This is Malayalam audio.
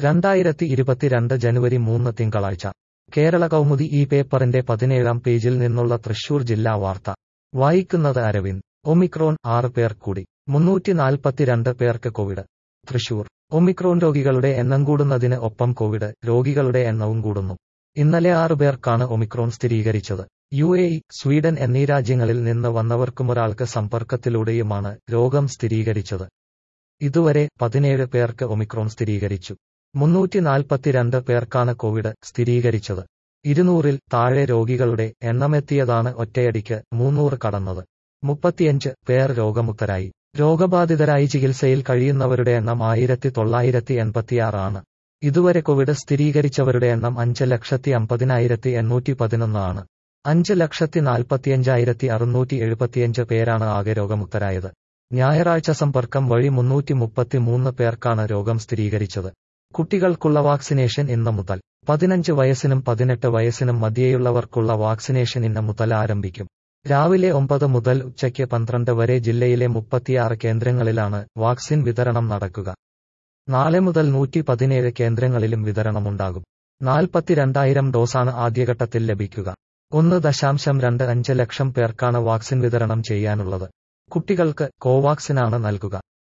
രണ്ടായിരത്തി ഇരുപത്തിരണ്ട് ജനുവരി മൂന്ന് തിങ്കളാഴ്ച കേരള കൗമുദി ഈ പേപ്പറിന്റെ പതിനേഴാം പേജിൽ നിന്നുള്ള തൃശൂർ ജില്ലാ വാർത്ത വായിക്കുന്നത് അരവിന്ദ് ഒമിക്രോൺ ആറ് പേർ കൂടി മുന്നൂറ്റി നാൽപ്പത്തിരണ്ട് പേർക്ക് കോവിഡ് തൃശൂർ ഒമിക്രോൺ രോഗികളുടെ എണ്ണം കൂടുന്നതിന് ഒപ്പം കോവിഡ് രോഗികളുടെ എണ്ണവും കൂടുന്നു ഇന്നലെ ആറു പേർക്കാണ് ഒമിക്രോൺ സ്ഥിരീകരിച്ചത് യു എ ഇ സ്വീഡൻ എന്നീ രാജ്യങ്ങളിൽ നിന്ന് വന്നവർക്കുമൊരാൾക്ക് സമ്പർക്കത്തിലൂടെയുമാണ് രോഗം സ്ഥിരീകരിച്ചത് ഇതുവരെ പതിനേഴ് പേർക്ക് ഒമിക്രോൺ സ്ഥിരീകരിച്ചു മുന്നൂറ്റി നാൽപ്പത്തിരണ്ട് പേർക്കാണ് കോവിഡ് സ്ഥിരീകരിച്ചത് ഇരുന്നൂറിൽ താഴെ രോഗികളുടെ എണ്ണമെത്തിയതാണ് ഒറ്റയടിക്ക് മൂന്നൂറ് കടന്നത് മുപ്പത്തിയഞ്ച് പേർ രോഗമുക്തരായി രോഗബാധിതരായി ചികിത്സയിൽ കഴിയുന്നവരുടെ എണ്ണം ആയിരത്തി തൊള്ളായിരത്തി എൺപത്തിയാറാണ് ഇതുവരെ കോവിഡ് സ്ഥിരീകരിച്ചവരുടെ എണ്ണം അഞ്ച് ലക്ഷത്തി അമ്പതിനായിരത്തി എണ്ണൂറ്റി പതിനൊന്ന് ആണ് അഞ്ച് ലക്ഷത്തി നാൽപ്പത്തിയഞ്ചായിരത്തി അറുന്നൂറ്റി എഴുപത്തിയഞ്ച് പേരാണ് ആകെ രോഗമുക്തരായത് ഞായറാഴ്ച സമ്പർക്കം വഴി മുന്നൂറ്റി മുപ്പത്തിമൂന്ന് പേർക്കാണ് രോഗം സ്ഥിരീകരിച്ചത് കുട്ടികൾക്കുള്ള വാക്സിനേഷൻ ഇന്ന് മുതൽ പതിനഞ്ച് വയസ്സിനും പതിനെട്ട് വയസ്സിനും മധ്യേയുള്ളവർക്കുള്ള വാക്സിനേഷൻ ഇന്ന് മുതൽ ആരംഭിക്കും രാവിലെ ഒമ്പത് മുതൽ ഉച്ചയ്ക്ക് പന്ത്രണ്ട് വരെ ജില്ലയിലെ മുപ്പത്തിയാറ് കേന്ദ്രങ്ങളിലാണ് വാക്സിൻ വിതരണം നടക്കുക നാളെ മുതൽ നൂറ്റി പതിനേഴ് കേന്ദ്രങ്ങളിലും വിതരണമുണ്ടാകും നാൽപ്പത്തിരണ്ടായിരം ഡോസാണ് ആദ്യഘട്ടത്തിൽ ലഭിക്കുക ഒന്ന് ദശാംശം രണ്ട് അഞ്ച് ലക്ഷം പേർക്കാണ് വാക്സിൻ വിതരണം ചെയ്യാനുള്ളത് കുട്ടികൾക്ക് കോവാക്സിനാണ് നൽകുക